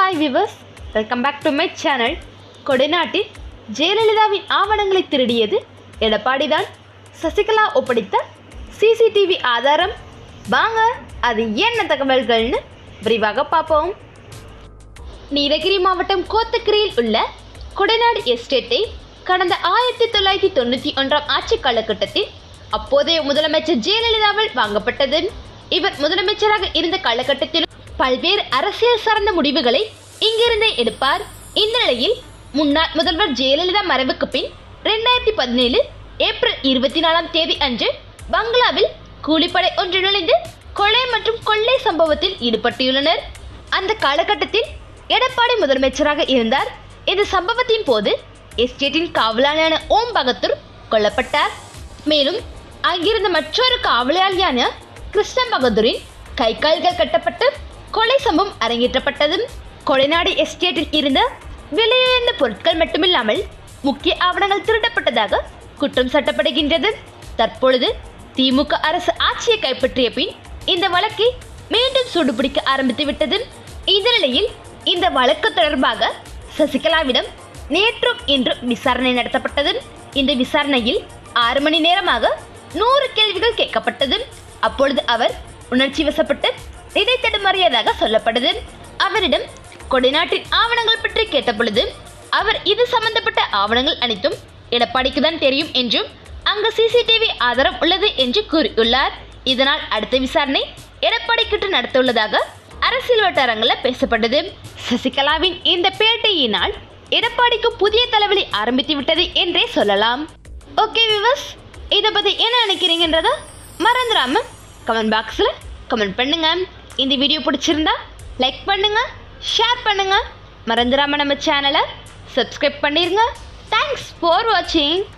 hi viewers welcome back to my channel கொடைநாட்டில் ஜெயலலிதாவின் ஆவணங்களை திருடியது எடப்பாடிதான் சசிகலா ஒப்படைத்த சிசிடிவி ஆதாரம் வாங்க அது என்ன தகவல்கள்னு விரிவாக பார்ப்போம் நீலகிரி மாவட்டம் கோத்தகிரியில் உள்ள கொடைநாடு எஸ்டேட்டை கடந்த ஆயிரத்தி தொள்ளாயிரத்தி தொண்ணூற்றி ஒன்றாம் ஆட்சி காலகட்டத்தில் அப்போதைய முதலமைச்சர் ஜெயலலிதாவால் வாங்கப்பட்டது இவர் முதலமைச்சராக இருந்த காலகட்டத்திலும் பல்வேறு அரசியல் சார்ந்த முடிவுகளை இங்கிருந்தே எடுப்பார் இந்த நிலையில் முன்னாள் முதல்வர் ஜெயலலிதா மறைவுக்கு பின் ரெண்டாயிரத்தி பதினேழு ஏப்ரல் இருபத்தி நாலாம் தேதி அன்று பங்களாவில் கூலிப்படை ஒன்று நுழைந்து கொலை மற்றும் கொள்ளை சம்பவத்தில் ஈடுபட்டுள்ளனர் அந்த காலகட்டத்தில் எடப்பாடி முதலமைச்சராக இருந்தார் இந்த சம்பவத்தின் போது எஸ்டேட்டின் காவலாளியான ஓம் பகத்தூர் கொல்லப்பட்டார் மேலும் அங்கிருந்த மற்றொரு காவலாளியான கிருஷ்ண பகதூரின் கை கால்கள் கட்டப்பட்டு கொலை சம்பவம் அரங்கேற்றப்பட்டது கொலைநாடு எஸ்டேட்டில் இருந்த விலையுயர்ந்த பொருட்கள் மட்டுமில்லாமல் முக்கிய ஆவணங்கள் திருடப்பட்டதாக குற்றம் சாட்டப்படுகின்றது தற்பொழுது திமுக அரசு ஆட்சியை கைப்பற்றிய பின் இந்த வழக்கை மீண்டும் சூடுபிடிக்க ஆரம்பித்து விட்டது இந்த நிலையில் இந்த வழக்கு தொடர்பாக சசிகலாவிடம் நேற்றும் இன்றும் விசாரணை நடத்தப்பட்டது இந்த விசாரணையில் ஆறு மணி நேரமாக நூறு கேள்விகள் கேட்கப்பட்டது அப்பொழுது அவர் உணர்ச்சி வசப்பட்டு நிலை தடுமாறியதாக சொல்லப்பட்டது அவரிடம் கொடைநாட்டின் ஆவணங்கள் பற்றி கேட்டபொழுது அவர் இது சம்பந்தப்பட்ட ஆவணங்கள் அனைத்தும் எடப்பாடிக்கு தான் தெரியும் என்றும் அங்கு சிசிடிவி ஆதாரம் உள்ளது என்று கூறியுள்ளார் இதனால் அடுத்த விசாரணை எடப்பாடி கிட்ட நடத்த உள்ளதாக அரசியல் வட்டாரங்களில் பேசப்பட்டது சசிகலாவின் இந்த பேட்டையினால் எடப்பாடிக்கு புதிய தலைவலி ஆரம்பித்து விட்டது என்றே சொல்லலாம் ஓகே விவஸ் இதை பற்றி என்ன நினைக்கிறீங்கன்றத மறந்துடாம கமெண்ட் பாக்ஸில் கமெண்ட் பண்ணுங்க இந்த வீடியோ பிடிச்சிருந்தா லைக் பண்ணுங்க ஷேர் பண்ணுங்க மறந்துடாம நம்ம சேனலை சப்ஸ்கிரைப் பண்ணிருங்க தேங்க்ஸ் ஃபார் வாட்சிங்